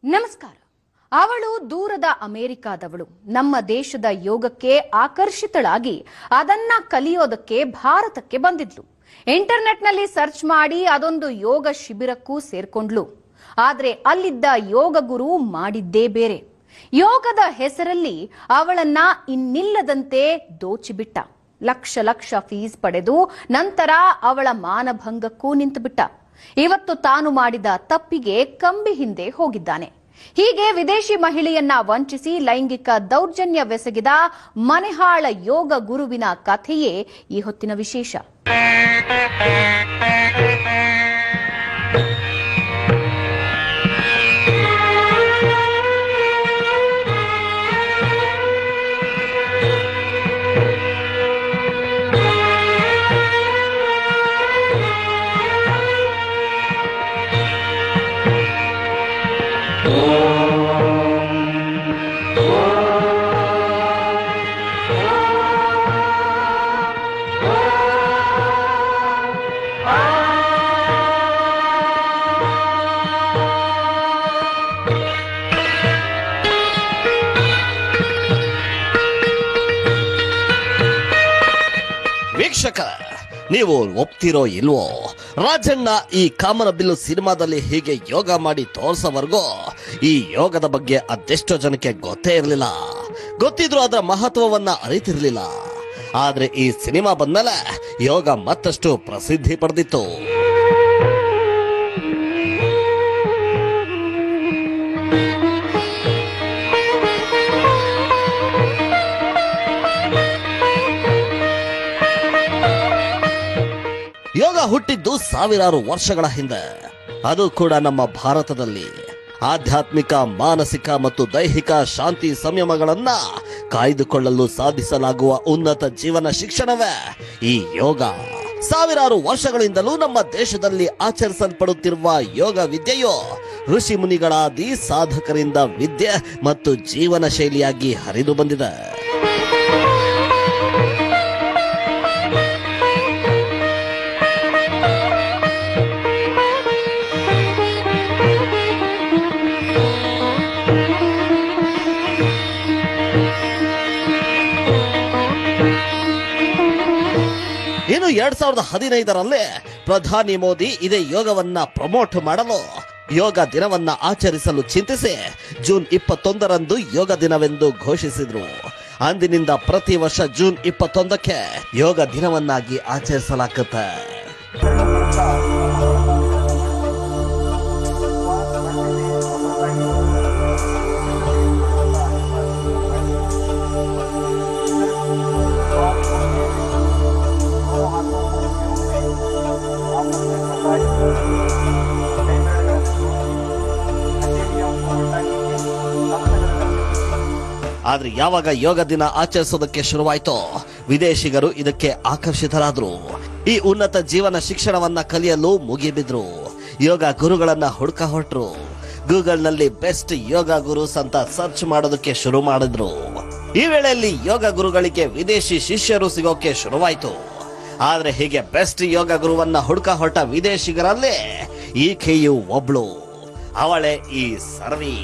ನಮಸ್ಕಾರ ಅವಳು ದೂರದ ಅಮೆರಿಕಾದವಳು ನಮ್ಮ ದೇಶದ ಯೋಗಕ್ಕೆ ಆಕರ್ಷಿತಳಾಗಿ ಅದನ್ನ ಕಲಿಯೋದಕ್ಕೆ ಭಾರತಕ್ಕೆ ಬಂದಿದ್ಲು ಇಂಟರ್ನೆಟ್ನಲ್ಲಿ ಸರ್ಚ್ ಮಾಡಿ ಅದೊಂದು ಯೋಗ ಶಿಬಿರಕ್ಕೂ ಸೇರ್ಕೊಂಡ್ಲು ಆದ್ರೆ ಅಲ್ಲಿದ್ದ ಯೋಗ ಗುರು ಮಾಡಿದ್ದೇ ಬೇರೆ ಯೋಗದ ಹೆಸರಲ್ಲಿ ಅವಳನ್ನ ಇನ್ನಿಲ್ಲದಂತೆ ದೋಚಿಬಿಟ್ಟ ಲಕ್ಷ ಲಕ್ಷ ಫೀಸ್ ಪಡೆದು ನಂತರ ಅವಳ ಮಾನಭಂಗಕ್ಕೂ ನಿಂತುಬಿಟ್ಟ ಇವತ್ತು ತಾನು ಮಾಡಿದ ತಪ್ಪಿಗೆ ಕಂಬಿ ಹಿಂದೆ ಹೋಗಿದ್ದಾನೆ ಹೀಗೆ ವಿದೇಶಿ ಮಹಿಳೆಯನ್ನ ವಂಚಿಸಿ ಲೈಂಗಿಕ ದೌರ್ಜನ್ಯವೆಸಗಿದ ಮನೆಹಾಳ ಯೋಗ ಗುರುವಿನ ಕಥೆಯೇ ಈ ಹೊತ್ತಿನ ವಿಶೇಷ ವೀಕ್ಷಕ ನೀವು ಒಪ್ತಿರೋ ಇಲ್ವೋ ರಾಜಣ್ಣ ಈ ಕಾಮನಬಿಲ್ಲು ಸಿನಿಮಾದಲ್ಲಿ ಹೀಗೆ ಯೋಗ ಮಾಡಿ ತೋರ್ಸೋವರೆಗೂ ಈ ಯೋಗದ ಬಗ್ಗೆ ಅದೆಷ್ಟೋ ಜನಕ್ಕೆ ಗೊತ್ತೇ ಇರಲಿಲ್ಲ ಗೊತ್ತಿದ್ರು ಅದರ ಮಹತ್ವವನ್ನ ಅರಿತಿರ್ಲಿಲ್ಲ ಆದ್ರೆ ಈ ಸಿನಿಮಾ ಬಂದ್ಮೇಲೆ ಯೋಗ ಮತ್ತಷ್ಟು ಪ್ರಸಿದ್ಧಿ ಪಡೆದಿತ್ತು ಯೋಗ ಹುಟ್ಟಿದ್ದು ಸಾವಿರಾರು ವರ್ಷಗಳ ಹಿಂದೆ ಅದು ಕೂಡ ನಮ್ಮ ಭಾರತದಲ್ಲಿ ಆಧ್ಯಾತ್ಮಿಕ ಮಾನಸಿಕ ಮತ್ತು ದೈಹಿಕ ಶಾಂತಿ ಸಂಯಮಗಳನ್ನ ಕಾಯ್ದುಕೊಳ್ಳಲು ಸಾಧಿಸಲಾಗುವ ಉನ್ನತ ಜೀವನ ಶಿಕ್ಷಣವೇ ಈ ಯೋಗ ಸಾವಿರಾರು ವರ್ಷಗಳಿಂದಲೂ ನಮ್ಮ ದೇಶದಲ್ಲಿ ಆಚರಿಸಲ್ಪಡುತ್ತಿರುವ ಯೋಗ ವಿದ್ಯೆಯು ಋಷಿ ಮುನಿಗಳಾದಿ ಸಾಧಕರಿಂದ ವಿದ್ಯೆ ಮತ್ತು ಜೀವನ ಶೈಲಿಯಾಗಿ ಹರಿದು ಬಂದಿದೆ ಇನ್ನು ಎರಡ್ ಸಾವಿರದ ಹದಿನೈದರಲ್ಲಿ ಪ್ರಧಾನಿ ಮೋದಿ ಇದೇ ಯೋಗವನ್ನ ಪ್ರಮೋಟ್ ಮಾಡಲು ಯೋಗ ದಿನವನ್ನ ಆಚರಿಸಲು ಚಿಂತಿಸಿ ಜೂನ್ ಇಪ್ಪತ್ತೊಂದರಂದು ಯೋಗ ದಿನವೆಂದು ಘೋಷಿಸಿದ್ರು ಅಂದಿನಿಂದ ಪ್ರತಿ ವರ್ಷ ಜೂನ್ ಇಪ್ಪತ್ತೊಂದಕ್ಕೆ ಯೋಗ ದಿನವನ್ನಾಗಿ ಆಚರಿಸಲಾಗುತ್ತೆ ಆದ್ರೆ ಯಾವಾಗ ಯೋಗ ದಿನ ಆಚರಿಸೋದಕ್ಕೆ ಶುರುವಾಯ್ತೋ ವಿದೇಶಿಗರು ಇದಕ್ಕೆ ಆಕರ್ಷಿತರಾದ್ರು ಈ ಉನ್ನತ ಜೀವನ ಶಿಕ್ಷಣವನ್ನ ಕಲಿಯಲು ಮುಗಿಬಿದ್ರು ಯೋಗ ಗುರುಗಳನ್ನ ಹುಡುಕ ಹೊರಟ್ರು ಗೂಗಲ್ನಲ್ಲಿ ಬೆಸ್ಟ್ ಯೋಗ ಗುರುಸ್ ಅಂತ ಸರ್ಚ್ ಮಾಡೋದಕ್ಕೆ ಶುರು ಮಾಡಿದ್ರು ಈ ವೇಳೆಯಲ್ಲಿ ಯೋಗ ಗುರುಗಳಿಗೆ ವಿದೇಶಿ ಶಿಷ್ಯರು ಸಿಗೋಕೆ ಶುರುವಾಯ್ತು ಆದ್ರೆ ಹೀಗೆ ಬೆಸ್ಟ್ ಯೋಗ ಗುರುವನ್ನ ಹುಡುಕ ಹೊರಟ ವಿದೇಶಿಗರಲ್ಲಿ ಈಕೆಯು ಒಬ್ಳು ಅವಳೇ ಈ ಸರ್ವಿ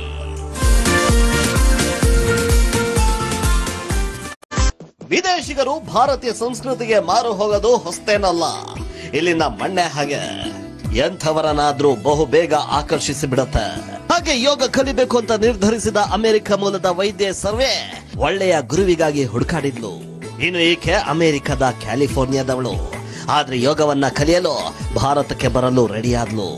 ವಿದೇಶಿಗರು ಭಾರತೀಯ ಸಂಸ್ಕೃತಿಗೆ ಮಾರು ಹೋಗೋದು ಹೊಸ್ತೇನಲ್ಲ ಇಲ್ಲಿನ ಮಣ್ಣೆ ಹಾಗೆ ಎಂಥವರನ್ನಾದ್ರೂ ಬಹು ಬೇಗ ಆಕರ್ಷಿಸಿ ಬಿಡುತ್ತೆ ಹಾಗೆ ಯೋಗ ಕಲಿಬೇಕು ಅಂತ ನಿರ್ಧರಿಸಿದ ಅಮೆರಿಕ ಮೂಲದ ವೈದ್ಯ ಸರ್ವೆ ಒಳ್ಳೆಯ ಗುರುವಿಗಾಗಿ ಹುಡುಕಾಡಿದ್ಲು ಇನ್ನು ಈಕೆ ಅಮೆರಿಕದ ಕ್ಯಾಲಿಫೋರ್ನಿಯಾದವಳು ಆದ್ರೆ ಯೋಗವನ್ನ ಕಲಿಯಲು ಭಾರತಕ್ಕೆ ಬರಲು ರೆಡಿಯಾದ್ಲು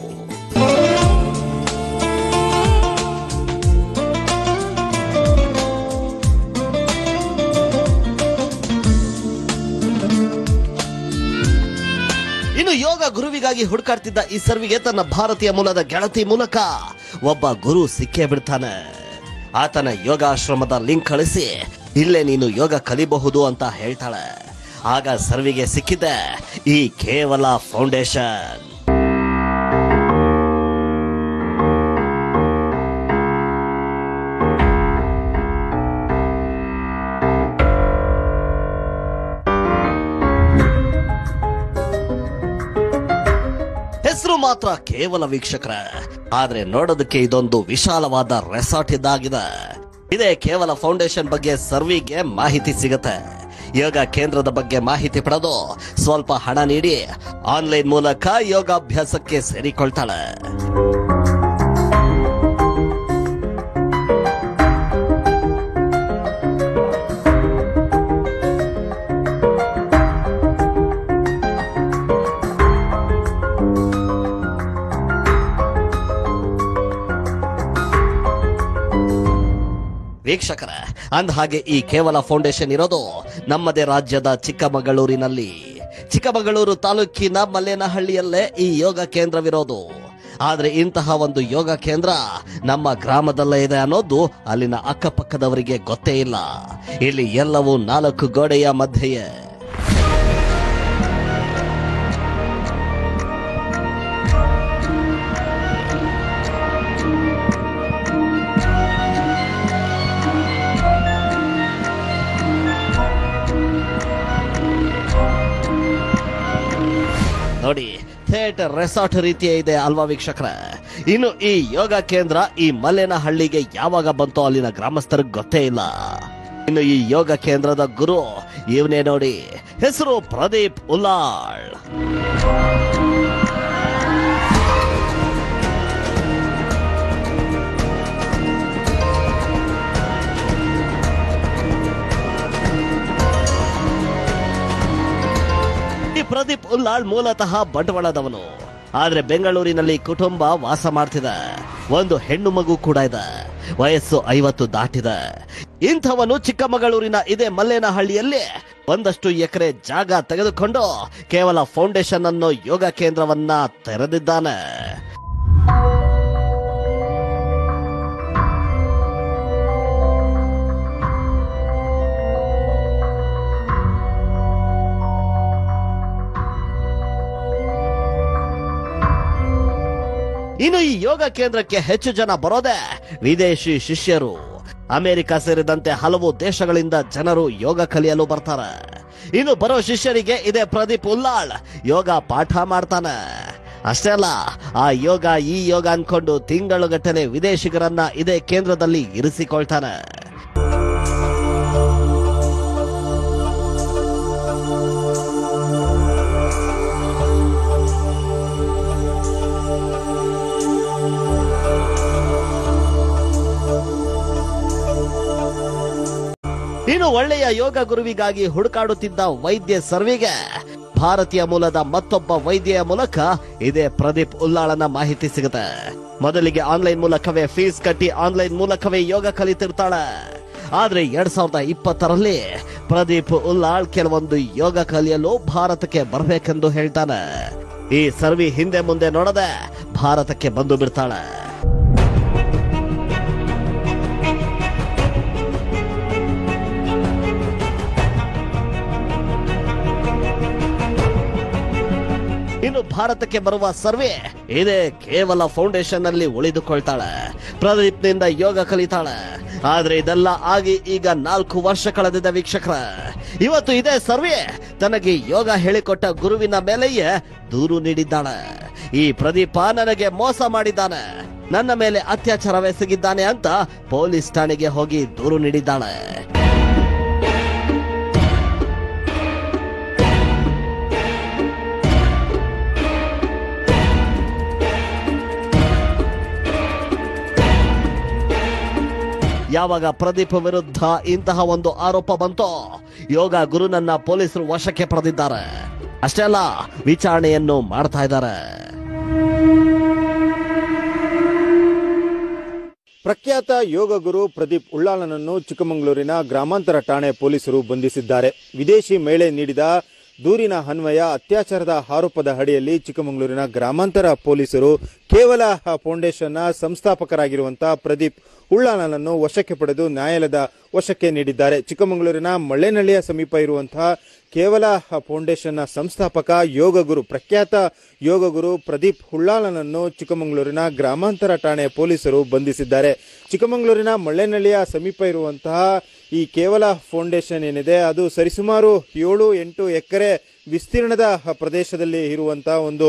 ಇನ್ನು ಯೋಗ ಗುರುವಿಗಾಗಿ ಹುಡುಕಾಡ್ತಿದ್ದ ಈ ಸರ್ವಿಗೆ ತನ್ನ ಭಾರತೀಯ ಮೂಲದ ಗೆಳತಿ ಮೂಲಕ ಒಬ್ಬ ಗುರು ಸಿಕ್ಕೇ ಬಿಡ್ತಾನೆ ಆತನ ಯೋಗಾಶ್ರಮದ ಲಿಂಕ್ ಕಳಿಸಿ ಇಲ್ಲೇ ನೀನು ಯೋಗ ಕಲಿಬಹುದು ಅಂತ ಹೇಳ್ತಾಳೆ ಆಗ ಸರ್ವಿಗೆ ಸಿಕ್ಕಿದೆ ಈ ಕೇವಲ ಫೌಂಡೇಶನ್ ಹೆಸರು ಮಾತ್ರ ಕೇವಲ ವೀಕ್ಷಕರ ಆದ್ರೆ ನೋಡೋದಕ್ಕೆ ಇದೊಂದು ವಿಶಾಲವಾದ ರೆಸಾರ್ಟ್ ಇದ್ದಾಗಿದೆ ಇದೇ ಕೇವಲ ಫೌಂಡೇಶನ್ ಬಗ್ಗೆ ಸರ್ವಿಗೆ ಮಾಹಿತಿ ಸಿಗುತ್ತೆ ಯೋಗ ಕೇಂದ್ರದ ಬಗ್ಗೆ ಮಾಹಿತಿ ಪಡೆದು ಸ್ವಲ್ಪ ಹಣ ನೀಡಿ ಆನ್ಲೈನ್ ಮೂಲಕ ಯೋಗಾಭ್ಯಾಸಕ್ಕೆ ಸೇರಿಕೊಳ್ತಾಳೆ ವೀಕ್ಷಕರ ಅಂದ ಹಾಗೆ ಈ ಕೇವಲ ಫೌಂಡೇಶನ್ ಇರೋದು ನಮ್ಮದೇ ರಾಜ್ಯದ ಚಿಕ್ಕಮಗಳೂರಿನಲ್ಲಿ ಚಿಕ್ಕಮಗಳೂರು ತಾಲೂಕಿನ ಮಲ್ಲೇನಹಳ್ಳಿಯಲ್ಲೇ ಈ ಯೋಗ ಕೇಂದ್ರವಿರೋದು ಆದ್ರೆ ಇಂತಹ ಒಂದು ಯೋಗ ಕೇಂದ್ರ ನಮ್ಮ ಗ್ರಾಮದಲ್ಲೇ ಇದೆ ಅನ್ನೋದು ಅಲ್ಲಿನ ಅಕ್ಕಪಕ್ಕದವರಿಗೆ ಗೊತ್ತೇ ಇಲ್ಲ ಇಲ್ಲಿ ಎಲ್ಲವೂ ನಾಲ್ಕು ಗೋಡೆಯ ಮಧ್ಯೆಯೇ ನೋಡಿ ಥಿಯೇಟರ್ ರೆಸಾರ್ಟ್ ರೀತಿಯೇ ಇದೆ ಅಲ್ವಾ ವೀಕ್ಷಕರ ಇನ್ನು ಈ ಯೋಗ ಕೇಂದ್ರ ಈ ಮಲ್ಲೇನಹಳ್ಳಿಗೆ ಯಾವಾಗ ಬಂತೋ ಅಲ್ಲಿನ ಗ್ರಾಮಸ್ಥರಿಗೆ ಗೊತ್ತೇ ಇಲ್ಲ ಇನ್ನು ಈ ಯೋಗ ಕೇಂದ್ರದ ಗುರು ಇವನೇ ನೋಡಿ ಹೆಸರು ಪ್ರದೀಪ್ ಉಲ್ಲಾಳ್ ಈ ಪ್ರದೀಪ್ ಉಲ್ಲಾಳ್ ಮೂಲತಃ ಬಂಟ್ವಾಳದವನು ಆದ್ರೆ ಬೆಂಗಳೂರಿನಲ್ಲಿ ಕುಟುಂಬ ವಾಸ ಮಾಡ್ತಿದೆ ಒಂದು ಹೆಣ್ಣು ಮಗು ಕೂಡ ಇದೆ ವಯಸ್ಸು ಐವತ್ತು ದಾಟಿದೆ ಇಂಥವನು ಚಿಕ್ಕಮಗಳೂರಿನ ಇದೇ ಮಲ್ಲೇನಹಳ್ಳಿಯಲ್ಲಿ ಒಂದಷ್ಟು ಎಕರೆ ಜಾಗ ತೆಗೆದುಕೊಂಡು ಕೇವಲ ಫೌಂಡೇಶನ್ ಅನ್ನೋ ಯೋಗ ಕೇಂದ್ರವನ್ನ ತೆರೆದಿದ್ದಾನೆ ಇನ್ನು ಈ ಯೋಗ ಕೇಂದ್ರಕ್ಕೆ ಹೆಚ್ಚು ಜನ ಬರೋದೇ ವಿದೇಶಿ ಶಿಷ್ಯರು ಅಮೆರಿಕ ಸೇರಿದಂತೆ ಹಲವು ದೇಶಗಳಿಂದ ಜನರು ಯೋಗ ಕಲಿಯಲು ಬರ್ತಾರೆ ಇನ್ನು ಬರೋ ಶಿಷ್ಯರಿಗೆ ಇದೇ ಪ್ರದೀಪ್ ಉಲ್ಲಾಳ್ ಯೋಗ ಪಾಠ ಮಾಡ್ತಾನೆ ಅಷ್ಟೇ ಅಲ್ಲ ಆ ಯೋಗ ಈ ಯೋಗ ಅನ್ಕೊಂಡು ತಿಂಗಳುಗಟ್ಟಲೆ ವಿದೇಶಿಗರನ್ನ ಇದೇ ಕೇಂದ್ರದಲ್ಲಿ ಇರಿಸಿಕೊಳ್ತಾನೆ ಇನ್ನು ಒಳ್ಳೆಯ ಯೋಗ ಗುರುವಿಗಾಗಿ ಹುಡುಕಾಡುತ್ತಿದ್ದ ವೈದ್ಯ ಸರ್ವಿಗೆ ಭಾರತೀಯ ಮೂಲದ ಮತ್ತೊಬ್ಬ ವೈದ್ಯೆಯ ಮೂಲಕ ಇದೇ ಪ್ರದೀಪ್ ಉಲ್ಲಾಳನ ಮಾಹಿತಿ ಸಿಗುತ್ತೆ ಮೊದಲಿಗೆ ಆನ್ಲೈನ್ ಮೂಲಕವೇ ಫೀಸ್ ಕಟ್ಟಿ ಆನ್ಲೈನ್ ಮೂಲಕವೇ ಯೋಗ ಕಲಿತಿರ್ತಾಳೆ ಆದ್ರೆ ಎರಡ್ ಸಾವಿರದ ಇಪ್ಪತ್ತರಲ್ಲಿ ಪ್ರದೀಪ್ ಉಲ್ಲಾಳ್ ಕೆಲವೊಂದು ಯೋಗ ಕಲಿಯಲು ಭಾರತಕ್ಕೆ ಬರಬೇಕೆಂದು ಹೇಳ್ತಾನೆ ಈ ಸರ್ವಿ ಹಿಂದೆ ಮುಂದೆ ನೋಡದೆ ಭಾರತಕ್ಕೆ ಬಂದು ಬಿಡ್ತಾಳೆ ಇನ್ನು ಭಾರತಕ್ಕೆ ಬರುವ ಸರ್ವೆ ಇದೇ ಕೇವಲ ಫೌಂಡೇಶನ್ ನಲ್ಲಿ ಉಳಿದುಕೊಳ್ತಾಳೆ ಪ್ರದೀಪ್ನಿಂದ ಯೋಗ ಕಲಿತಾಳೆ ಆದ್ರೆ ಇದೆಲ್ಲ ಆಗಿ ಈಗ ನಾಲ್ಕು ವರ್ಷ ಕಳೆದಿದೆ ವೀಕ್ಷಕರ ಇವತ್ತು ಇದೇ ಸರ್ವೆ ತನಗೆ ಯೋಗ ಹೇಳಿಕೊಟ್ಟ ಗುರುವಿನ ಮೇಲೆಯೇ ದೂರು ನೀಡಿದ್ದಾಳೆ ಈ ಪ್ರದೀಪ ನನಗೆ ಮೋಸ ಮಾಡಿದ್ದಾನೆ ನನ್ನ ಮೇಲೆ ಅತ್ಯಾಚಾರವೆಸಗಿದ್ದಾನೆ ಅಂತ ಪೊಲೀಸ್ ಠಾಣೆಗೆ ಹೋಗಿ ದೂರು ನೀಡಿದ್ದಾಳೆ ಯಾವಾಗ ಪ್ರದೀಪ್ ವಿರುದ್ಧ ಇಂತಹ ಒಂದು ಆರೋಪ ಬಂತೋ ಯೋಗ ಗುರುನನ್ನ ಪೊಲೀಸರು ವಶಕ್ಕೆ ಪಡೆದಿದ್ದಾರೆ ಅಷ್ಟೇ ಅಲ್ಲ ವಿಚಾರಣೆಯನ್ನು ಮಾಡ್ತಾ ಇದ್ದಾರೆ ಪ್ರಖ್ಯಾತ ಯೋಗ ಗುರು ಪ್ರದೀಪ್ ಉಳ್ಳಾಳನನ್ನು ಚಿಕ್ಕಮಗಳೂರಿನ ಗ್ರಾಮಾಂತರ ಠಾಣೆ ಪೊಲೀಸರು ಬಂಧಿಸಿದ್ದಾರೆ ವಿದೇಶಿ ಮಹಿಳೆ ನೀಡಿದ ದೂರಿನ ಅನ್ವಯ ಅತ್ಯಾಚಾರದ ಆರೋಪದ ಅಡಿಯಲ್ಲಿ ಚಿಕ್ಕಮಗಳೂರಿನ ಗ್ರಾಮಾಂತರ ಪೊಲೀಸರು ಕೇವಲ ಫೌಂಡೇಶನ್ನ ಸಂಸ್ಥಾಪಕರಾಗಿರುವಂತಹ ಪ್ರದೀಪ್ ಉಳ್ಳಾಳನನ್ನು ವಶಕ್ಕೆ ಪಡೆದು ನ್ಯಾಯಾಲಯದ ವಶಕ್ಕೆ ನೀಡಿದ್ದಾರೆ ಚಿಕ್ಕಮಗಳೂರಿನ ಮಳ್ಳೆನಹಳ್ಳಿಯ ಸಮೀಪ ಇರುವಂತಹ ಕೇವಲ ಫೌಂಡೇಶನ್ನ ಸಂಸ್ಥಾಪಕ ಯೋಗ ಗುರು ಪ್ರಖ್ಯಾತ ಯೋಗ ಗುರು ಪ್ರದೀಪ್ ಹುಳ್ಳಾಳನನ್ನು ಚಿಕ್ಕಮಗಳೂರಿನ ಗ್ರಾಮಾಂತರ ಠಾಣೆ ಪೊಲೀಸರು ಬಂಧಿಸಿದ್ದಾರೆ ಚಿಕ್ಕಮಗಳೂರಿನ ಮಳ್ಳೆನಹಳ್ಳಿಯ ಸಮೀಪ ಇರುವಂತಹ ಈ ಕೇವಲ ಫೌಂಡೇಶನ್ ಏನಿದೆ ಅದು ಸರಿಸುಮಾರು ಏಳು ಎಂಟು ಎಕರೆ ವಿಸ್ತೀರ್ಣದ ಪ್ರದೇಶದಲ್ಲಿ ಇರುವಂತಹ ಒಂದು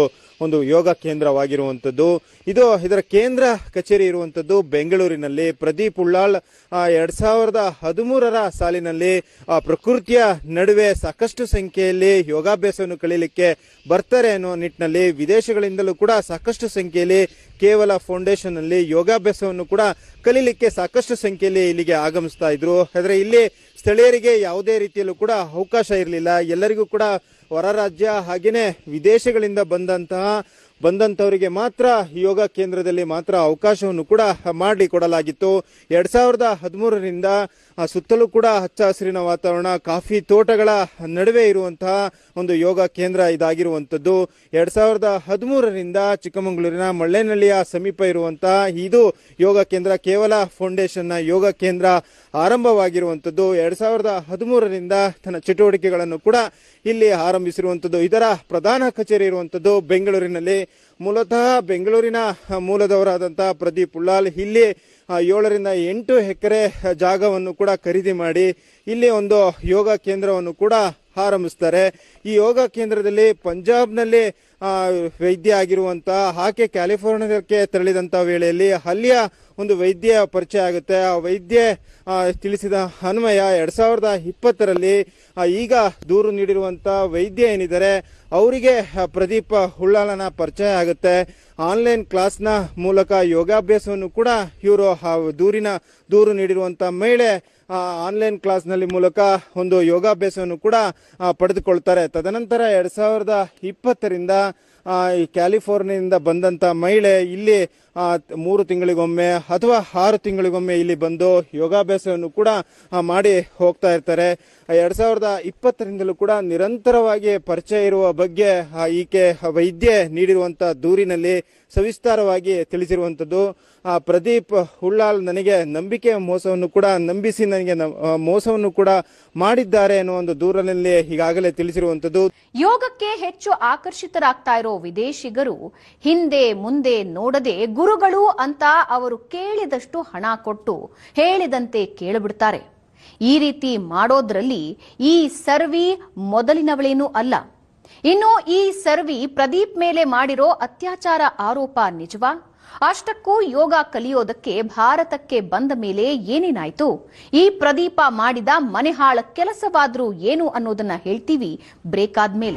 ಒಂದು ಯೋಗ ಕೇಂದ್ರವಾಗಿರುವಂಥದ್ದು ಇದು ಇದರ ಕೇಂದ್ರ ಕಚೇರಿ ಇರುವಂಥದ್ದು ಬೆಂಗಳೂರಿನಲ್ಲಿ ಪ್ರದೀಪ್ ಉಳ್ಳಾಳ್ ಆ, ಎರಡ್ ಸಾವಿರದ ಹದಿಮೂರರ ಸಾಲಿನಲ್ಲಿ ಆ, ಪ್ರಕೃತಿಯ ನಡುವೆ ಸಾಕಷ್ಟು ಸಂಖ್ಯೆಯಲ್ಲಿ ಯೋಗಾಭ್ಯಾಸವನ್ನು ಕಲೀಲಿಕ್ಕೆ ಬರ್ತಾರೆ ಅನ್ನೋ ನಿಟ್ಟಿನಲ್ಲಿ ವಿದೇಶಗಳಿಂದಲೂ ಕೂಡ ಸಾಕಷ್ಟು ಸಂಖ್ಯೆಯಲ್ಲಿ ಕೇವಲ ಫೌಂಡೇಶನ್ ಅಲ್ಲಿ ಯೋಗಾಭ್ಯಾಸವನ್ನು ಕೂಡ ಕಲೀಲಿಕ್ಕೆ ಸಾಕಷ್ಟು ಸಂಖ್ಯೆಯಲ್ಲಿ ಇಲ್ಲಿಗೆ ಆಗಮಿಸ್ತಾ ಇದ್ರು ಆದರೆ ಇಲ್ಲಿ ಸ್ಥಳೀಯರಿಗೆ ಯಾವುದೇ ರೀತಿಯಲ್ಲೂ ಕೂಡ ಅವಕಾಶ ಇರಲಿಲ್ಲ ಎಲ್ಲರಿಗೂ ಕೂಡ ಹೊರ ರಾಜ್ಯ ಹಾಗೇನೆ ವಿದೇಶಗಳಿಂದ ಬಂದಂತಹ ಬಂದಂತವರಿಗೆ ಮಾತ್ರ ಯೋಗ ಕೇಂದ್ರದಲ್ಲಿ ಮಾತ್ರ ಅವಕಾಶವನ್ನು ಕೂಡ ಮಾಡಿ ಕೊಡಲಾಗಿತ್ತು ಎರಡ್ ಸಾವಿರದ ಹದಿಮೂರರಿಂದ ಆ, ಸುತ್ತಲೂ ಕೂಡ ಹಚ್ಚ ಹಸಿರಿನ ವಾತಾವರಣ ಕಾಫಿ ತೋಟಗಳ ನಡುವೆ ಇರುವಂತಹ ಒಂದು ಯೋಗ ಕೇಂದ್ರ ಇದಾಗಿರುವಂತದ್ದು ಎರಡ್ ಸಾವಿರದ ಹದಿಮೂರರಿಂದ ಚಿಕ್ಕಮಗಳೂರಿನ ಮಳ್ಳೆನಹಳ್ಳಿಯ ಸಮೀಪ ಇರುವಂತಹ ಇದು ಯೋಗ ಕೇಂದ್ರ ಕೇವಲ ಫೌಂಡೇಶನ್ನ ಯೋಗ ಕೇಂದ್ರ ಆರಂಭವಾಗಿರುವಂತದ್ದು ಎರಡ್ ಸಾವಿರದ ಹದಿಮೂರರಿಂದ ತನ್ನ ಚಟುವಟಿಕೆಗಳನ್ನು ಕೂಡ ಇಲ್ಲಿ ಆರಂಭಿಸಿರುವಂತದ್ದು ಇದರ ಪ್ರಧಾನ ಕಚೇರಿ ಇರುವಂತದ್ದು ಬೆಂಗಳೂರಿನಲ್ಲಿ ಮೂಲತಃ ಬೆಂಗಳೂರಿನ ಮೂಲದವರಾದಂತಹ ಪ್ರದೀಪ್ ಉಳ್ಳಾಲ್ ಇಲ್ಲಿ ಆ, ಏಳರಿಂದ ಎಂಟು ಎಕರೆ ಜಾಗವನ್ನು ಕೂಡ ಖರೀದಿ ಮಾಡಿ ಇಲ್ಲಿ ಒಂದು ಯೋಗ ಕೇಂದ್ರವನ್ನು ಕೂಡ ಆರಂಭಿಸ್ತಾರೆ ಈ ಯೋಗ ಕೇಂದ್ರದಲ್ಲಿ ಪಂಜಾಬ್ನಲ್ಲಿ ಆ, ವೈದ್ಯ ಆಗಿರುವಂತಹ ಆಕೆ ಕ್ಯಾಲಿಫೋರ್ನಿಯಾಕ್ಕೆ ತೆರಳಿದಂತ ವೇಳೆಯಲ್ಲಿ ಅಲ್ಲಿಯ ಒಂದು ವೈದ್ಯ ಪರಿಚಯ ಆಗುತ್ತೆ ಆ ವೈದ್ಯ ಆ, ತಿಳಿಸಿದ ಅನ್ವಯ ಎರಡ್ ಸಾವಿರದ ಇಪ್ಪತ್ತರಲ್ಲಿ ಆ, ಈಗ ದೂರು ನೀಡಿರುವಂತ ವೈದ್ಯ ಏನಿದ್ದಾರೆ ಅವರಿಗೆ ಆ, ಪ್ರದೀಪ್ ಹುಳ್ಳಾಲನ ಪರಿಚಯ ಆಗುತ್ತೆ ಆನ್ಲೈನ್ ಕ್ಲಾಸ್ನ ಮೂಲಕ ಯೋಗಾಭ್ಯಾಸವನ್ನು ಕೂಡ ಇವರು ದೂರಿನ ದೂರು ನೀಡಿರುವಂತ ಮಹಿಳೆ ಆ, ಆನ್ಲೈನ್ ಕ್ಲಾಸ್ನಲ್ಲಿ ಮೂಲಕ ಒಂದು ಯೋಗಾಭ್ಯಾಸವನ್ನು ಕೂಡ ಆ, ಪಡೆದುಕೊಳ್ತಾರೆ ತದನಂತರ ಎರಡ್ ಸಾವಿರದ ಇಪ್ಪತ್ತರಿಂದ ಆ, ಈ ಕ್ಯಾಲಿಫೋರ್ನಿಯಿಂದ ಬಂದಂತ ಮಹಿಳೆ ಇಲ್ಲಿ ಆ, ತ್- ಮೂರು ತಿಂಗಳಿಗೊಮ್ಮೆ ಅಥವಾ ಆರು ತಿಂಗಳಿಗೊಮ್ಮೆ ಇಲ್ಲಿ ಬಂದು ಯೋಗಾಭ್ಯಾಸವನ್ನು ಕೂಡ ಆ, ಮಾಡಿ ಹೋಗ್ತಾ ಇರ್ತಾರೆ ಎರಡ್ ಸಾವಿರದ ಇಪ್ಪತ್ತರಿಂದಲೂ ಕೂಡ ನಿರಂತರವಾಗಿ ಪರಿಚಯ ಇರುವ ಬಗ್ಗೆ ಆ, ಈಕೆ ವೈದ್ಯೆ ನೀಡಿರುವಂತ ದೂರಿನಲ್ಲಿ ಸವಿಸ್ತಾರವಾಗಿ ತಿಳಿಸಿರುವಂತದ್ದು ಆ, ಪ್ರದೀಪ್ ಹುಳ್ಳಾಲ್ ನನಗೆ ನಂಬಿಕೆ ಮೋಸವನ್ನು ಕೂಡ ನಂಬಿಸಿ ನನಗೆ ನ- ಆ, ಮೋಸವನ್ನು ಕೂಡ ಮಾಡಿದ್ದಾರೆ ಅನ್ನೋ ಒಂದು ದೂರಿನಲ್ಲಿ ಈಗಾಗಲೇ ತಿಳಿಸಿರುವಂತದ್ದು ಯೋಗಕ್ಕೆ ಹೆಚ್ಚು ಆಕರ್ಷಿತರಾಗ್ತಾ ಇರೋ ವಿದೇಶಿಗರು ಹಿಂದೆ ಮುಂದೆ ನೋಡದೆ ಗುರುಗಳು ಅಂತ ಅವರು ಕೇಳಿದಷ್ಟು ಹಣ ಕೊಟ್ಟು ಹೇಳಿದಂತೆ ಕೇಳಿಬಿಡ್ತಾರೆ ಈ ರೀತಿ ಮಾಡೋದ್ರಲ್ಲಿ ಈ ಸರ್ವಿ ಮೊದಲಿನವಳೇನೂ ಅಲ್ಲ ಇನ್ನು ಈ ಸರ್ವಿ ಪ್ರದೀಪ್ ಮೇಲೆ ಮಾಡಿರೋ ಅತ್ಯಾಚಾರ ಆರೋಪ ನಿಜವಾ ಅಷ್ಟಕ್ಕೂ ಯೋಗ ಕಲಿಯೋದಕ್ಕೆ ಭಾರತಕ್ಕೆ ಬಂದ ಮೇಲೆ ಏನೇನಾಯ್ತು ಈ ಪ್ರದೀಪ ಮಾಡಿದ ಮನೆಹಾಳ ಕೆಲಸವಾದ್ರೂ ಏನು ಅನ್ನೋದನ್ನ ಹೇಳ್ತೀವಿ ಬ್ರೇಕ್ ಆದ್ಮೇಲೆ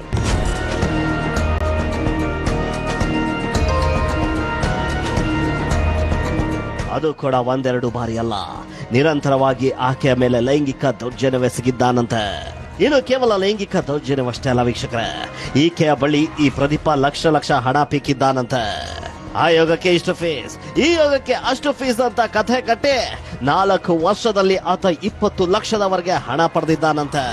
ಅದು ಕೂಡ ಒಂದೆರಡು ಬಾರಿ ಅಲ್ಲ ನಿರಂತರವಾಗಿ ಆಕೆಯ ಮೇಲೆ ಲೈಂಗಿಕ ದೌರ್ಜನ್ಯವೆಸಗಿದ್ದಾನಂತೆ ಇನ್ನು ಕೇವಲ ಲೈಂಗಿಕ ದೌರ್ಜನ್ಯವಷ್ಟೇ ಅಲ್ಲ ವೀಕ್ಷಕರೇ ಈಕೆಯ ಬಳಿ ಈ ಪ್ರದೀಪ ಲಕ್ಷ ಲಕ್ಷ ಹಣ ಪೀಕಿದ್ದಾನಂತೆ ಆ ಯೋಗಕ್ಕೆ ಇಷ್ಟು ಫೀಸ್ ಈ ಯೋಗಕ್ಕೆ ಅಷ್ಟು ಫೀಸ್ ಅಂತ ಕಥೆ ಕಟ್ಟಿ ನಾಲ್ಕು ವರ್ಷದಲ್ಲಿ ಆತ ಇಪ್ಪತ್ತು ಲಕ್ಷದವರೆಗೆ ಹಣ ಪಡೆದಿದ್ದಾನಂತೆ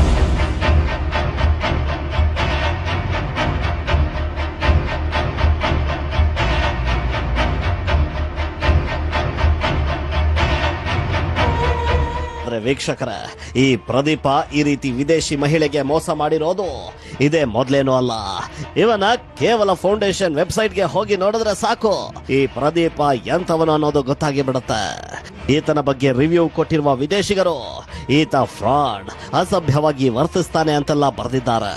ಆದ್ರೆ ವೀಕ್ಷಕರ ಈ ಪ್ರದೀಪ ಈ ರೀತಿ ವಿದೇಶಿ ಮಹಿಳೆಗೆ ಮೋಸ ಮಾಡಿರೋದು ಇದೇ ಮೊದ್ಲೇನೂ ಅಲ್ಲ ಇವನ ಕೇವಲ ಫೌಂಡೇಶನ್ ವೆಬ್ಸೈಟ್ಗೆ ಹೋಗಿ ನೋಡಿದ್ರೆ ಸಾಕು ಈ ಪ್ರದೀಪ ಎಂತವನು ಅನ್ನೋದು ಗೊತ್ತಾಗಿ ಬಿಡುತ್ತೆ ಈತನ ಬಗ್ಗೆ ರಿವ್ಯೂ ಕೊಟ್ಟಿರುವ ವಿದೇಶಿಗರು ಈತ ಫ್ರಾಡ್ ಅಸಭ್ಯವಾಗಿ ವರ್ತಿಸ್ತಾನೆ ಅಂತೆಲ್ಲ ಬರೆದಿದ್ದಾರೆ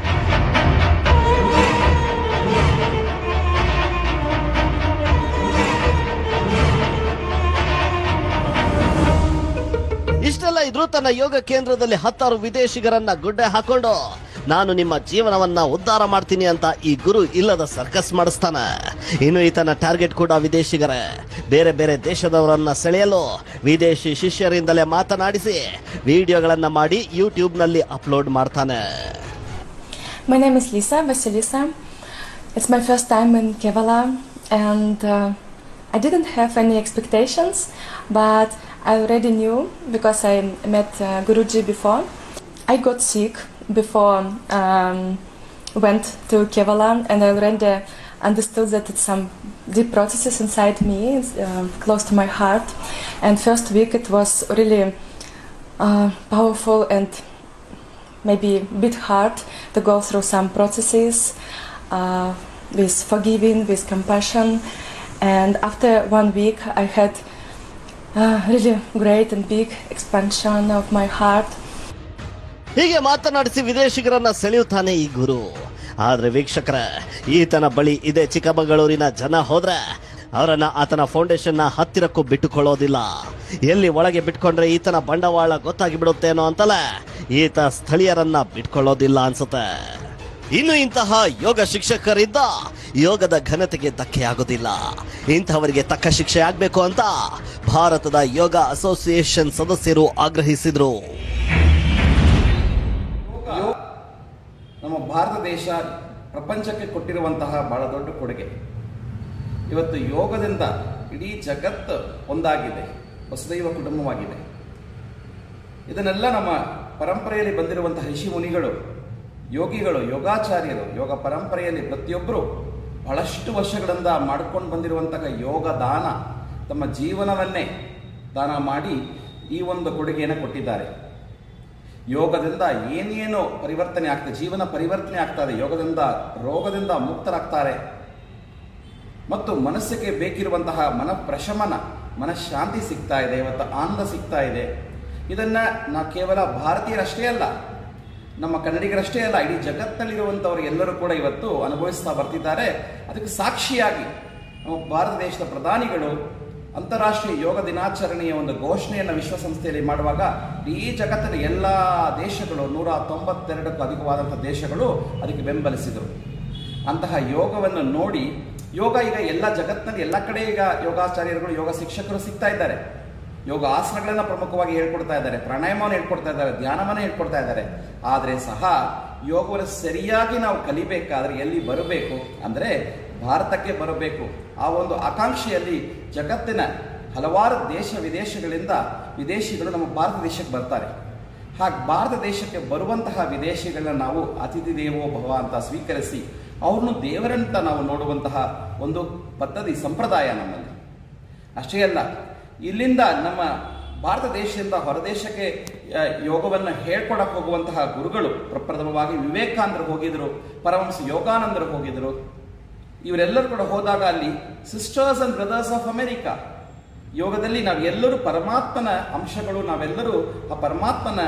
ಇಷ್ಟೆಲ್ಲ ಇದ್ರೂ ತನ್ನ ಯೋಗ ಕೇಂದ್ರದಲ್ಲಿ ಹತ್ತಾರು ವಿದೇಶಿಗರನ್ನ ಗುಡ್ಡೆ ಹಾಕೊಂಡು ನಾನು ನಿಮ್ಮ ಜೀವನವನ್ನ ಉದ್ಧಾರ ಮಾಡ್ತೀನಿ ಅಂತ ಈ ಗುರು ಇಲ್ಲದ ಸರ್ಕಸ್ ಮಾಡಿಸ್ತಾನೆ ಇನ್ನು ಈತನ ಟಾರ್ಗೆಟ್ ಕೂಡ ವಿದೇಶಿಗರೇ ಬೇರೆ ಬೇರೆ ದೇಶದವರನ್ನ ಸೆಳೆಯಲು ವಿದೇಶಿ ಶಿಷ್ಯರಿಂದಲೇ ಮಾತನಾಡಿಸಿ ವಿಡಿಯೋಗಳನ್ನ ಮಾಡಿ ಯೂಟ್ಯೂಬ್ ನಲ್ಲಿ ಅಪ್ಲೋಡ್ ಮಾಡ್ತಾನೆ My name is Lisa Vasilisa. It's my first time in Kevala, and uh, I didn't have any expectations, but I already knew because I met uh, Guruji before. I got sick before um, went to Kevala, and I already understood that it's some deep processes inside me, it's, uh, close to my heart. And first week it was really uh, powerful and maybe a bit hard to go through some processes uh, with forgiving, with compassion. And after one week, I had uh, really great and big expansion of my heart. ಹೀಗೆ ಮಾತನಾಡಿಸಿ ವಿದೇಶಿಗರನ್ನ ಸೆಳೆಯುತ್ತಾನೆ ಈ ಗುರು ಆದ್ರೆ ವೀಕ್ಷಕರ ಈತನ ಬಳಿ ಇದೇ ಚಿಕ್ಕಮಗಳೂರಿನ ಜನ ಹೋದ್ರೆ ಅವರನ್ನ ಆತನ ಫೌಂಡೇಶನ್ನ ಹತ್ತಿರಕ್ಕೂ ಬಿಟ್ಟುಕೊಳ್ಳೋದಿಲ್ಲ ಎಲ್ಲಿ ಒಳಗೆ ಬಿಟ್ಕೊಂಡ್ರೆ ಈತನ ಬಂಡವಾಳ ಗೊತ್ತಾಗಿ ಬಿಡುತ್ತೇನೋ ಅಂತಲೇ ಈತ ಸ್ಥಳೀಯರನ್ನ ಬಿಟ್ಕೊಳ್ಳೋದಿಲ್ಲ ಅನ್ಸುತ್ತೆ ಇನ್ನು ಇಂತಹ ಯೋಗ ಶಿಕ್ಷಕರಿದ್ದ ಯೋಗದ ಘನತೆಗೆ ಧಕ್ಕೆಯಾಗೋದಿಲ್ಲ ಇಂಥವರಿಗೆ ತಕ್ಕ ಶಿಕ್ಷೆ ಆಗ್ಬೇಕು ಅಂತ ಭಾರತದ ಯೋಗ ಅಸೋಸಿಯೇಷನ್ ಸದಸ್ಯರು ಆಗ್ರಹಿಸಿದ್ರು ಯೋಗ ನಮ್ಮ ಭಾರತ ದೇಶ ಪ್ರಪಂಚಕ್ಕೆ ಕೊಟ್ಟಿರುವಂತಹ ಬಹಳ ದೊಡ್ಡ ಕೊಡುಗೆ ಇವತ್ತು ಯೋಗದಿಂದ ಇಡೀ ಜಗತ್ತು ಒಂದಾಗಿದೆ ವಸುದೈವ ಕುಟುಂಬವಾಗಿದೆ ಇದನ್ನೆಲ್ಲ ನಮ್ಮ ಪರಂಪರೆಯಲ್ಲಿ ಬಂದಿರುವಂತಹ ಋಷಿ ಮುನಿಗಳು ಯೋಗಿಗಳು ಯೋಗಾಚಾರ್ಯರು ಯೋಗ ಪರಂಪರೆಯಲ್ಲಿ ಪ್ರತಿಯೊಬ್ಬರು ಬಹಳಷ್ಟು ವರ್ಷಗಳಿಂದ ಮಾಡ್ಕೊಂಡು ಬಂದಿರುವಂತಹ ಯೋಗ ದಾನ ತಮ್ಮ ಜೀವನವನ್ನೇ ದಾನ ಮಾಡಿ ಈ ಒಂದು ಕೊಡುಗೆಯನ್ನು ಕೊಟ್ಟಿದ್ದಾರೆ ಯೋಗದಿಂದ ಏನೇನು ಪರಿವರ್ತನೆ ಆಗ್ತದೆ ಜೀವನ ಪರಿವರ್ತನೆ ಆಗ್ತದೆ ಯೋಗದಿಂದ ರೋಗದಿಂದ ಮುಕ್ತರಾಗ್ತಾರೆ ಮತ್ತು ಮನಸ್ಸಿಗೆ ಬೇಕಿರುವಂತಹ ಮನ ಪ್ರಶಮನ ಮನಃಶಾಂತಿ ಸಿಗ್ತಾ ಇದೆ ಇವತ್ತು ಆನಂದ ಸಿಗ್ತಾ ಇದೆ ಇದನ್ನ ನಾ ಕೇವಲ ಭಾರತೀಯರಷ್ಟೇ ಅಲ್ಲ ನಮ್ಮ ಕನ್ನಡಿಗರಷ್ಟೇ ಅಲ್ಲ ಇಡೀ ಜಗತ್ತಿನಲ್ಲಿರುವಂಥವ್ರು ಎಲ್ಲರೂ ಕೂಡ ಇವತ್ತು ಅನುಭವಿಸ್ತಾ ಬರ್ತಿದ್ದಾರೆ ಅದಕ್ಕೆ ಸಾಕ್ಷಿಯಾಗಿ ನಮ್ಮ ಭಾರತ ದೇಶದ ಪ್ರಧಾನಿಗಳು ಅಂತಾರಾಷ್ಟ್ರೀಯ ಯೋಗ ದಿನಾಚರಣೆಯ ಒಂದು ಘೋಷಣೆಯನ್ನು ವಿಶ್ವಸಂಸ್ಥೆಯಲ್ಲಿ ಮಾಡುವಾಗ ಇಡೀ ಜಗತ್ತಿನ ಎಲ್ಲ ದೇಶಗಳು ನೂರ ತೊಂಬತ್ತೆರಡಕ್ಕೂ ಅಧಿಕವಾದಂಥ ದೇಶಗಳು ಅದಕ್ಕೆ ಬೆಂಬಲಿಸಿದರು ಅಂತಹ ಯೋಗವನ್ನು ನೋಡಿ ಯೋಗ ಈಗ ಎಲ್ಲ ಜಗತ್ತಿನಲ್ಲಿ ಎಲ್ಲ ಕಡೆ ಈಗ ಯೋಗಾಚಾರ್ಯರುಗಳು ಯೋಗ ಶಿಕ್ಷಕರು ಸಿಗ್ತಾ ಇದ್ದಾರೆ ಯೋಗ ಆಸನಗಳನ್ನ ಪ್ರಮುಖವಾಗಿ ಹೇಳ್ಕೊಡ್ತಾ ಇದ್ದಾರೆ ಪ್ರಾಣಾಯಾಮವನ್ನು ಹೇಳ್ಕೊಡ್ತಾ ಇದ್ದಾರೆ ಧ್ಯಾನವನ್ನು ಹೇಳ್ಕೊಡ್ತಾ ಇದ್ದಾರೆ ಆದರೆ ಸಹ ಯೋಗವನ್ನು ಸರಿಯಾಗಿ ನಾವು ಕಲಿಬೇಕಾದ್ರೆ ಎಲ್ಲಿ ಬರಬೇಕು ಅಂದರೆ ಭಾರತಕ್ಕೆ ಬರಬೇಕು ಆ ಒಂದು ಆಕಾಂಕ್ಷೆಯಲ್ಲಿ ಜಗತ್ತಿನ ಹಲವಾರು ದೇಶ ವಿದೇಶಗಳಿಂದ ವಿದೇಶಿಗಳು ನಮ್ಮ ಭಾರತ ದೇಶಕ್ಕೆ ಬರ್ತಾರೆ ಹಾಗೆ ಭಾರತ ದೇಶಕ್ಕೆ ಬರುವಂತಹ ವಿದೇಶಿಗಳನ್ನ ನಾವು ಅತಿಥಿ ದೇವೋ ಭವ ಅಂತ ಸ್ವೀಕರಿಸಿ ಅವ್ರನ್ನು ದೇವರಂತ ನಾವು ನೋಡುವಂತಹ ಒಂದು ಪದ್ಧತಿ ಸಂಪ್ರದಾಯ ನಮ್ಮಲ್ಲಿ ಅಷ್ಟೇ ಅಲ್ಲ ಇಲ್ಲಿಂದ ನಮ್ಮ ಭಾರತ ದೇಶದಿಂದ ಹೊರದೇಶಕ್ಕೆ ಆ, ಯೋಗವನ್ನು ಹೇಳ್ಕೊಡಕ್ಕೆ ಹೋಗುವಂತಹ ಗುರುಗಳು ಪ್ರಪ್ರಥಮವಾಗಿ ವಿವೇಕಾನಂದರು ಹೋಗಿದ್ರು ಪರಮಹಂಸ ಯೋಗಾನಂದರು ಹೋಗಿದ್ರು ಇವರೆಲ್ಲರೂ ಕೂಡ ಹೋದಾಗ ಅಲ್ಲಿ sisters and brothers of America ಯೋಗದಲ್ಲಿ ನಾವೆಲ್ಲರೂ ಪರಮಾತ್ಮನ ಅಂಶಗಳು ನಾವೆಲ್ಲರೂ ಆ ಪರಮಾತ್ಮನ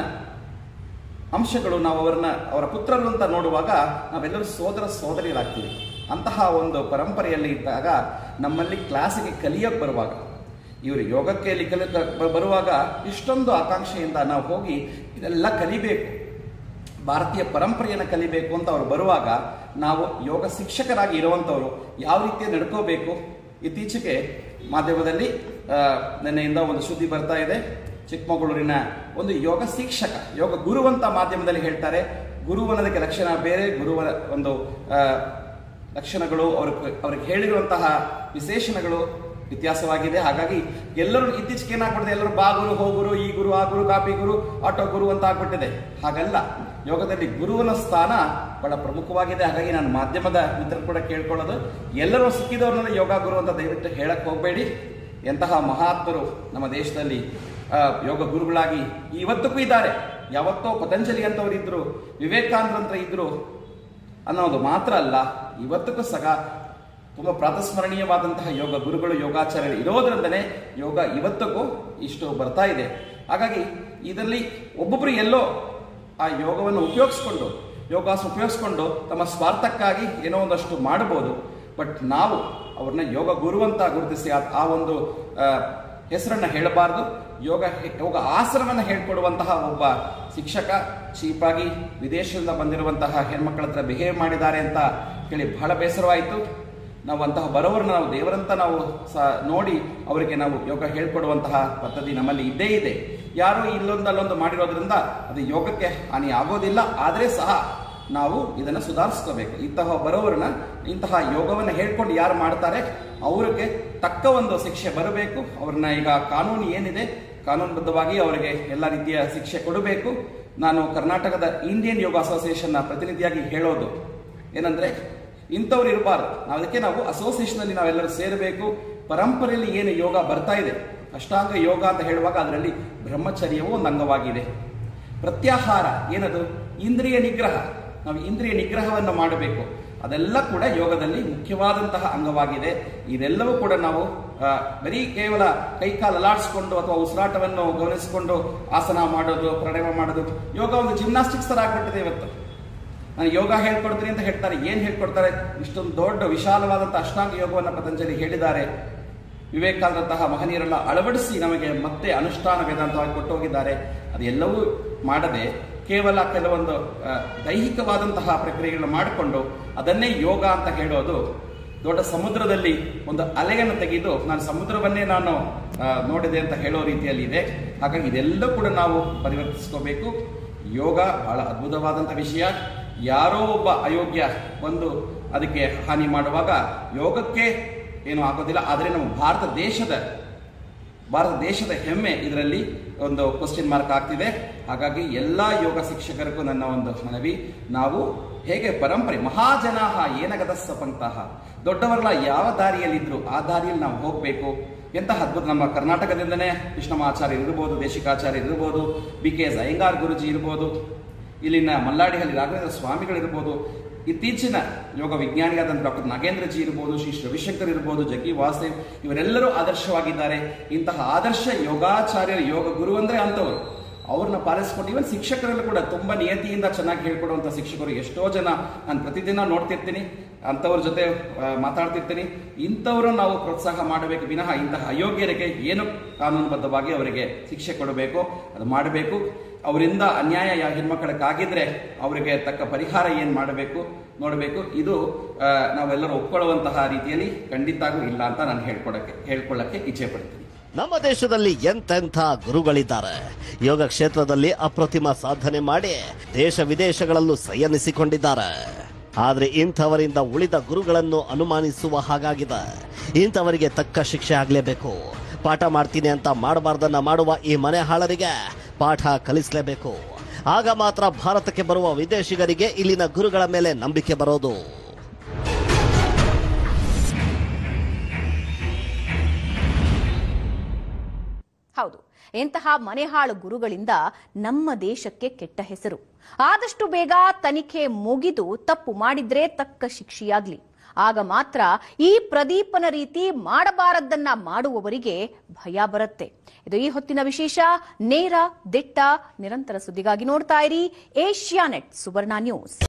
ಅಂಶಗಳು ನಾವು ಅವರನ್ನ ಅವರ ಪುತ್ರರು ಅಂತ ನೋಡುವಾಗ ನಾವೆಲ್ಲರೂ ಸೋದರ ಸೋದರಿಯರಾಗ್ತೀವಿ ಅಂತಹ ಒಂದು ಪರಂಪರೆಯಲ್ಲಿ ಇದ್ದಾಗ ನಮ್ಮಲ್ಲಿ ಕ್ಲಾಸಿಗೆ ಕಲಿಯಕ್ಕೆ ಬರುವಾಗ ಇವರು ಯೋಗಕ್ಕೆ ಇಲ್ಲಿ ಕಲಿ ಬ- ಬರುವಾಗ ಇಷ್ಟೊಂದು ಆಕಾಂಕ್ಷೆಯಿಂದ ನಾವು ಹೋಗಿ ಇದೆಲ್ಲ ಕಲಿಬೇಕು ಭಾರತೀಯ ಪರಂಪರೆಯನ್ನು ಕಲಿಬೇಕು ಅಂತ ಅವರು ಬರುವಾಗ ನಾವು ಯೋಗ ಶಿಕ್ಷಕರಾಗಿ ಇರುವಂಥವ್ರು ಯಾವ ರೀತಿ ನಡ್ಕೋಬೇಕು ಇತ್ತೀಚೆಗೆ ಮಾಧ್ಯಮದಲ್ಲಿ ಆ, ನಿನ್ನೆಯಿಂದ ಒಂದು ಸುದ್ದಿ ಬರ್ತಾ ಇದೆ ಚಿಕ್ಕಮಗಳೂರಿನ ಒಂದು ಯೋಗ ಶಿಕ್ಷಕ ಯೋಗ ಗುರುವಂತ ಮಾಧ್ಯಮದಲ್ಲಿ ಹೇಳ್ತಾರೆ ಗುರು ಅನ್ನೋದಕ್ಕೆ ಲಕ್ಷಣ ಬೇರೆ ಗುರುವ ಒಂದು ಆ, ಲಕ್ಷಣಗಳು ಅವ್ರ ಅವ್ರಿಗೆ ಹೇಳಿರುವಂತಹ ವಿಶೇಷಣಗಳು ವ್ಯತ್ಯಾಸವಾಗಿದೆ ಹಾಗಾಗಿ ಎಲ್ಲರೂ ಇತ್ತೀಚೆಗೆ ಏನಾಗ್ಬಿಟ್ಟಿದೆ ಎಲ್ಲರೂ ಬಾ ಗುರು ಹೋಗುರು ಈ ಗುರು ಆ ಗುರು ಕಾಪಿ ಗುರು ಆಟೋ ಗುರು ಅಂತ ಆಗ್ಬಿಟ್ಟಿದೆ ಹಾಗಲ್ಲ ಯೋಗದಲ್ಲಿ ಗುರುವಿನ ಸ್ಥಾನ ಬಹಳ ಪ್ರಮುಖವಾಗಿದೆ ಹಾಗಾಗಿ ನಾನು ಮಾಧ್ಯಮದ ಮಿತ್ರರು ಕೂಡ ಕೇಳ್ಕೊಳ್ಳೋದು ಎಲ್ಲರೂ ಸಿಕ್ಕಿದವ್ರನ್ನೆಲ್ಲ ಯೋಗ ಗುರು ಅಂತ ದಯವಿಟ್ಟು ಹೇಳಕ್ ಹೋಗಬೇಡಿ ಎಂತಹ ಮಹಾತ್ಮರು ನಮ್ಮ ದೇಶದಲ್ಲಿ ಆ, ಯೋಗ ಗುರುಗಳಾಗಿ ಇವತ್ತಕ್ಕೂ ಇದ್ದಾರೆ ಯಾವತ್ತೋ ಪತಂಜಲಿ ಅಂತವ್ರು ಇದ್ರು ವಿವೇಕಾನಂದ್ರ ಇದ್ರು ಅನ್ನೋದು ಮಾತ್ರ ಅಲ್ಲ ಇವತ್ತಕ್ಕೂ ಸಹ ತುಂಬ ಪ್ರಾತಸ್ಮರಣೀಯವಾದಂತಹ ಯೋಗ ಗುರುಗಳು ಯೋಗಾಚಾರ್ಯರು ಇರೋದ್ರಿಂದನೇ ಯೋಗ ಇವತ್ತಿಗೂ ಇಷ್ಟು ಬರ್ತಾ ಇದೆ ಹಾಗಾಗಿ ಇದರಲ್ಲಿ ಒಬ್ಬೊಬ್ಬರು ಎಲ್ಲೋ ಆ ಯೋಗವನ್ನು ಉಪಯೋಗಿಸ್ಕೊಂಡು ಯೋಗಾಸ ಉಪಯೋಗಿಸ್ಕೊಂಡು ತಮ್ಮ ಸ್ವಾರ್ಥಕ್ಕಾಗಿ ಏನೋ ಒಂದಷ್ಟು ಮಾಡಬಹುದು ಬಟ್ ನಾವು ಅವ್ರನ್ನ ಯೋಗ ಗುರು ಅಂತ ಗುರುತಿಸಿ ಆ- ಆ ಒಂದು ಆ, ಹೆಸರನ್ನ ಹೇಳಬಾರ್ದು ಯೋಗ ಯೋಗ ಆಸನವನ್ನು ಹೇಳ್ಕೊಡುವಂತಹ ಒಬ್ಬ ಶಿಕ್ಷಕ ಚೀಪಾಗಿ ವಿದೇಶದಿಂದ ಬಂದಿರುವಂತಹ ಹೆಣ್ಮಕ್ಳ ಹತ್ರ ಬಿಹೇವ್ ಮಾಡಿದ್ದಾರೆ ಅಂತ ಹೇಳಿ ಬಹಳ ಬೇಸರವಾಯಿತು ನಾವು ಅಂತಹ ಬರೋರನ್ನ ನಾವು ದೇವರಂತ ನಾವು ಸ ನೋಡಿ ಅವರಿಗೆ ನಾವು ಯೋಗ ಹೇಳ್ಕೊಡುವಂತಹ ಪದ್ಧತಿ ನಮ್ಮಲ್ಲಿ ಇದ್ದೇ ಇದೆ ಯಾರು ಇಲ್ಲೊಂದು ಅಲ್ಲೊಂದು ಮಾಡಿರೋದ್ರಿಂದ ಅದು ಯೋಗಕ್ಕೆ ಹಾನಿ ಆಗೋದಿಲ್ಲ ಆದರೆ ಸಹ ನಾವು ಇದನ್ನು ಸುಧಾರಿಸ್ಕೋಬೇಕು ಇಂತಹ ಬರೋರನ್ನ ಇಂತಹ ಯೋಗವನ್ನು ಹೇಳ್ಕೊಂಡು ಯಾರು ಮಾಡ್ತಾರೆ ಅವರಿಗೆ ತಕ್ಕ ಒಂದು ಶಿಕ್ಷೆ ಬರಬೇಕು ಅವ್ರನ್ನ ಈಗ ಕಾನೂನು ಏನಿದೆ ಕಾನೂನುಬದ್ಧವಾಗಿ ಅವರಿಗೆ ಎಲ್ಲ ರೀತಿಯ ಶಿಕ್ಷೆ ಕೊಡಬೇಕು ನಾನು ಕರ್ನಾಟಕದ ಇಂಡಿಯನ್ ಯೋಗ ಅಸೋಸಿಯೇಷನ್ನ ಪ್ರತಿನಿಧಿಯಾಗಿ ಹೇಳೋದು ಏನಂದ್ರೆ ಇಂಥವ್ರು ಇರಬಾರ್ದು ನಾವು ಅದಕ್ಕೆ ನಾವು ಅಸೋಸಿಯೇಷನ್ ಅಲ್ಲಿ ನಾವೆಲ್ಲರೂ ಸೇರಬೇಕು ಪರಂಪರೆಯಲ್ಲಿ ಏನು ಯೋಗ ಬರ್ತಾ ಇದೆ ಅಷ್ಟಾಂಗ ಯೋಗ ಅಂತ ಹೇಳುವಾಗ ಅದರಲ್ಲಿ ಬ್ರಹ್ಮಚರ್ಯವೂ ಒಂದು ಅಂಗವಾಗಿದೆ ಪ್ರತ್ಯಾಹಾರ ಏನದು ಇಂದ್ರಿಯ ನಿಗ್ರಹ ನಾವು ಇಂದ್ರಿಯ ನಿಗ್ರಹವನ್ನು ಮಾಡಬೇಕು ಅದೆಲ್ಲ ಕೂಡ ಯೋಗದಲ್ಲಿ ಮುಖ್ಯವಾದಂತಹ ಅಂಗವಾಗಿದೆ ಇದೆಲ್ಲವೂ ಕೂಡ ನಾವು ಆ, ಬರೀ ಕೇವಲ ಕೈಕಾಲು ಅಲಾಡಿಸ್ಕೊಂಡು ಅಥವಾ ಉಸಿರಾಟವನ್ನು ಗಮನಿಸಿಕೊಂಡು ಆಸನ ಮಾಡೋದು ಪ್ರಾಣಾಯಾಮ ಮಾಡೋದು ಯೋಗ ಒಂದು ಜಿಮ್ನಾಸ್ಟಿಕ್ಸ್ ತರ ಆಗ್ಬಿಟ್ಟಿದೆ ಇವತ್ತು ನಾನು ಯೋಗ ಹೇಳ್ಕೊಡ್ತೀನಿ ಅಂತ ಹೇಳ್ತಾರೆ ಏನು ಹೇಳ್ಕೊಡ್ತಾರೆ ಇಷ್ಟೊಂದು ದೊಡ್ಡ ವಿಶಾಲವಾದಂತಹ ಅಷ್ಟಾಂಗ ಯೋಗವನ್ನು ಪತಂಜಲಿ ಹೇಳಿದ್ದಾರೆ ವಿವೇಕಾನಂದಂತಹ ಮಹನೀಯರೆಲ್ಲ ಅಳವಡಿಸಿ ನಮಗೆ ಮತ್ತೆ ಅನುಷ್ಠಾನ ವೇದಾಂತವಾಗಿ ಕೊಟ್ಟು ಹೋಗಿದ್ದಾರೆ ಅದೆಲ್ಲವೂ ಮಾಡದೆ ಕೇವಲ ಕೆಲವೊಂದು ಆ, ದೈಹಿಕವಾದಂತಹ ಪ್ರಕ್ರಿಯೆಗಳನ್ನು ಮಾಡಿಕೊಂಡು ಅದನ್ನೇ ಯೋಗ ಅಂತ ಹೇಳೋದು ದೊಡ್ಡ ಸಮುದ್ರದಲ್ಲಿ ಒಂದು ಅಲೆಯನ್ನು ತೆಗೆದು ನಾನು ಸಮುದ್ರವನ್ನೇ ನಾನು ಆ, ನೋಡಿದೆ ಅಂತ ಹೇಳೋ ರೀತಿಯಲ್ಲಿ ಇದೆ ಹಾಗಾಗಿ ಇದೆಲ್ಲ ಕೂಡ ನಾವು ಪರಿವರ್ತಿಸ್ಕೋಬೇಕು ಯೋಗ ಬಹಳ ಅದ್ಭುತವಾದಂಥ ವಿಷಯ ಯಾರೋ ಒಬ್ಬ ಅಯೋಗ್ಯ ಬಂದು ಅದಕ್ಕೆ ಹಾನಿ ಮಾಡುವಾಗ ಯೋಗಕ್ಕೆ ಏನು ಆಗೋದಿಲ್ಲ ಆದರೆ ನಮ್ಮ ಭಾರತ ದೇಶದ ಭಾರತ ದೇಶದ ಹೆಮ್ಮೆ ಇದರಲ್ಲಿ ಒಂದು ಕ್ವಶನ್ ಮಾರ್ಕ್ ಆಗ್ತಿದೆ ಹಾಗಾಗಿ ಎಲ್ಲ ಯೋಗ ಶಿಕ್ಷಕರಿಗೂ ನನ್ನ ಒಂದು ಮನವಿ ನಾವು ಹೇಗೆ ಪರಂಪರೆ ಮಹಾಜನಾಹ ಏನಗದಸ್ಸ ಪಂಕ್ತಃ ದೊಡ್ಡವರೆಲ್ಲ ಯಾವ ದಾರಿಯಲ್ಲಿದ್ರು ಆ ದಾರಿಯಲ್ಲಿ ನಾವು ಹೋಗಬೇಕು ಎಂತಹ ಅದ್ಭುತ ನಮ್ಮ ಕರ್ನಾಟಕದಿಂದನೇ ಕೃಷ್ಣಮಾಚಾರ್ಯ ಇರ್ಬೋದು ದೇಶಿಕಾಚಾರ್ಯ ಇರ್ಬೋದು B K S Iyengar Guruji ಇರ್ಬೋದು ಇಲ್ಲಿನ ಮಲ್ಲಾಡಿಹಳ್ಳಿ ರಾಘವೇಂದ್ರ ಸ್ವಾಮಿಗಳಿರ್ಬೋದು ಇತ್ತೀಚಿನ ಯೋಗ ವಿಜ್ಞಾನಿಯಾದಂಥ ಡಾಕ್ಟರ್ ನಾಗೇಂದ್ರ ಜಿ ಇರ್ಬೋದು ಶ್ರೀ ರವಿಶಂಕರ್ ಇರ್ಬೋದು ಜಗ್ಗಿ ವಾಸುದೇವ್ ಇವರೆಲ್ಲರೂ ಆದರ್ಶವಾಗಿದ್ದಾರೆ ಇಂತಹ ಆದರ್ಶ ಯೋಗಾಚಾರ್ಯರ ಯೋಗ ಗುರು ಅಂದ್ರೆ ಅಂಥವ್ರು ಅವ್ರನ್ನ ಪಾಲಿಸ್ಕೊಂಡು ಇವನ್ ಶಿಕ್ಷಕರಲ್ಲೂ ಕೂಡ ತುಂಬಾ ನಿಯತಿಯಿಂದ ಚೆನ್ನಾಗಿ ಹೇಳ್ಕೊಡುವಂಥ ಶಿಕ್ಷಕರು ಎಷ್ಟೋ ಜನ ನಾನು ಪ್ರತಿದಿನ ನೋಡ್ತಿರ್ತೀನಿ ಅಂಥವ್ರ ಜೊತೆ ಆ, ಮಾತಾಡ್ತಿರ್ತೀನಿ ಇಂಥವರು ನಾವು ಪ್ರೋತ್ಸಾಹ ಮಾಡಬೇಕು ವಿನಃ ಇಂತಹ ಅಯೋಗ್ಯರಿಗೆ ಏನು ಕಾನೂನುಬದ್ಧವಾಗಿ ಅವರಿಗೆ ಶಿಕ್ಷೆ ಕೊಡಬೇಕು ಅದು ಮಾಡಬೇಕು ಅವರಿಂದ ಅನ್ಯಾಯ ಯಾವ ಹೆಣ್ಮಕ್ಳಿಗಾಗಿದ್ರೆ ಅವರಿಗೆ ತಕ್ಕ ಪರಿಹಾರ ಏನು ಮಾಡಬೇಕು ನೋಡಬೇಕು ಇದು ಆ, ನಾವೆಲ್ಲರೂ ಒಪ್ಕೊಳ್ಳುವಂತಹ ರೀತಿಯಲ್ಲಿ ಖಂಡಿತಾಗೂ ಇಲ್ಲ ಅಂತ ನಾನು ಹೇಳ್ಕೊಡಕ್ಕೆ ಹೇಳ್ಕೊಳ್ಳಕ್ಕೆ ಇಚ್ಛೆ ಪಡ್ತೀನಿ ನಮ್ಮ ದೇಶದಲ್ಲಿ ಎಂತೆಂಥ ಗುರುಗಳಿದ್ದಾರೆ ಯೋಗ ಕ್ಷೇತ್ರದಲ್ಲಿ ಅಪ್ರತಿಮ ಸಾಧನೆ ಮಾಡಿ ದೇಶ ವಿದೇಶಗಳಲ್ಲೂ ಸಂಯನಿಸಿಕೊಂಡಿದ್ದಾರೆ ಆದ್ರೆ ಇಂಥವರಿಂದ ಉಳಿದ ಗುರುಗಳನ್ನು ಅನುಮಾನಿಸುವ ಹಾಗಾಗಿದೆ ಇಂಥವರಿಗೆ ತಕ್ಕ ಶಿಕ್ಷೆ ಆಗಲೇಬೇಕು ಪಾಠ ಮಾಡ್ತೀನಿ ಅಂತ ಮಾಡಬಾರ್ದನ್ನ ಮಾಡುವ ಈ ಮನೆ ಹಾಳರಿಗೆ ಪಾಠ ಕಲಿಸಲೇಬೇಕು ಆಗ ಮಾತ್ರ ಭಾರತಕ್ಕೆ ಬರುವ ವಿದೇಶಿಗರಿಗೆ ಇಲ್ಲಿನ ಗುರುಗಳ ಮೇಲೆ ನಂಬಿಕೆ ಬರೋದು ಹೌದು ಇಂತಹ ಮನೆಹಾಳು ಗುರುಗಳಿಂದ ನಮ್ಮ ದೇಶಕ್ಕೆ ಕೆಟ್ಟ ಹೆಸರು ಆದಷ್ಟು ಬೇಗ ತನಿಖೆ ಮುಗಿದು ತಪ್ಪು ಮಾಡಿದ್ರೆ ತಕ್ಕ ಶಿಕ್ಷೆಯಾಗ್ಲಿ ಆಗ ಮಾತ್ರ ಈ ಪ್ರದೀಪನ ರೀತಿ ಮಾಡಬಾರದ್ದನ್ನ ಮಾಡುವವರಿಗೆ ಭಯ ಬರುತ್ತೆ ಇದು ಈ ಹೊತ್ತಿನ ವಿಶೇಷ ನೇರ ದಿಟ್ಟ ನಿರಂತರ ಸುದ್ದಿಗಾಗಿ ನೋಡ್ತಾ ಇರಿ ಏಷ್ಯಾನೆಟ್ ಸುವರ್ಣ ನ್ಯೂಸ್